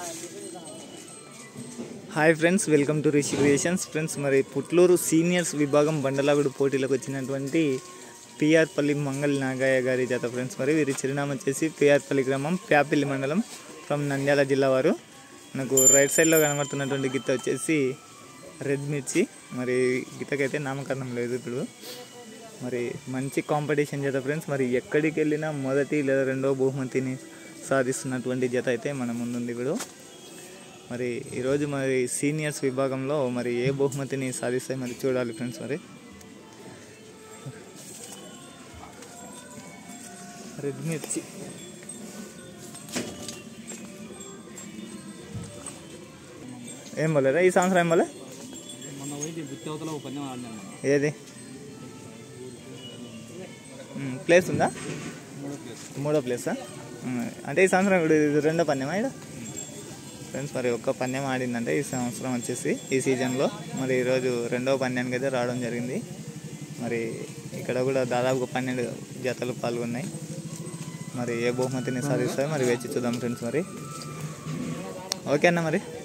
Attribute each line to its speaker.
Speaker 1: Hi friends welcome to Rishi creations friends మరి Putluru seniors విభాగం బండలాగుడు పోటీలకు వచ్చినటువంటి పిఆర్పల్లి మంగళ నాగయ్య గారి జత ఫ్రెండ్స్ మరి వీరి చిరునామా వచ్చేసి పిఆర్పల్లి గ్రామం ప్యాపిల్లి మండలం ఫ్రమ్ నంద్యాల జిల్లా వారు నాకు రైట్ సైడ్లో కనబడుతున్నటువంటి గిత్త వచ్చేసి రెడ్ మిర్చి మరి గిత్తకైతే నామకరణం లేదు ఇప్పుడు మరి మంచి కాంపిటీషన్ జత ఫ్రెండ్స్ మరి ఎక్కడికి వెళ్ళినా మొదటి లేదా రెండో బహుమతిని సాధిస్తున్నటువంటి జత అయితే మన ముందుంది ఇప్పుడు మరి ఈరోజు మరి సీనియర్స్ విభాగంలో మరి ఏ బహుమతిని సాధిస్తాయి మరి చూడాలి ఫ్రెండ్స్ మరి రెడ్ మిర్చి ఏం పోలేదా ఈ సంవత్సరం ఏం పోలే
Speaker 2: మొన్న పోయి బుత్తి అవతల ఒక పందెం ఆడినాను మనం.
Speaker 1: ఏది ఉమ్, ప్లేస్ ఉందా
Speaker 2: మూడో ప్లేస్
Speaker 1: మూడో ప్లేసా ఉమ్, అంటే ఈ సంవత్సరం ఇప్పుడు ఇది రెండో పందెమా ఇక్కడ ఫ్రెండ్స్ మరి ఒక్క పందెం ఆడిందంటే ఈ సంవత్సరం వచ్చేసి ఈ సీజన్లో మరి ఈరోజు రెండో పందెంకి అయితే రావడం జరిగింది మరి ఇక్కడ కూడా దాదాపు పన్నెండు జతలు పాల్గొన్నాయి మరి ఏ బహుమతిని సాధిస్తాయో మరి వేచి చూద్దాం ఫ్రెండ్స్ మరి ఓకే అన్న మరి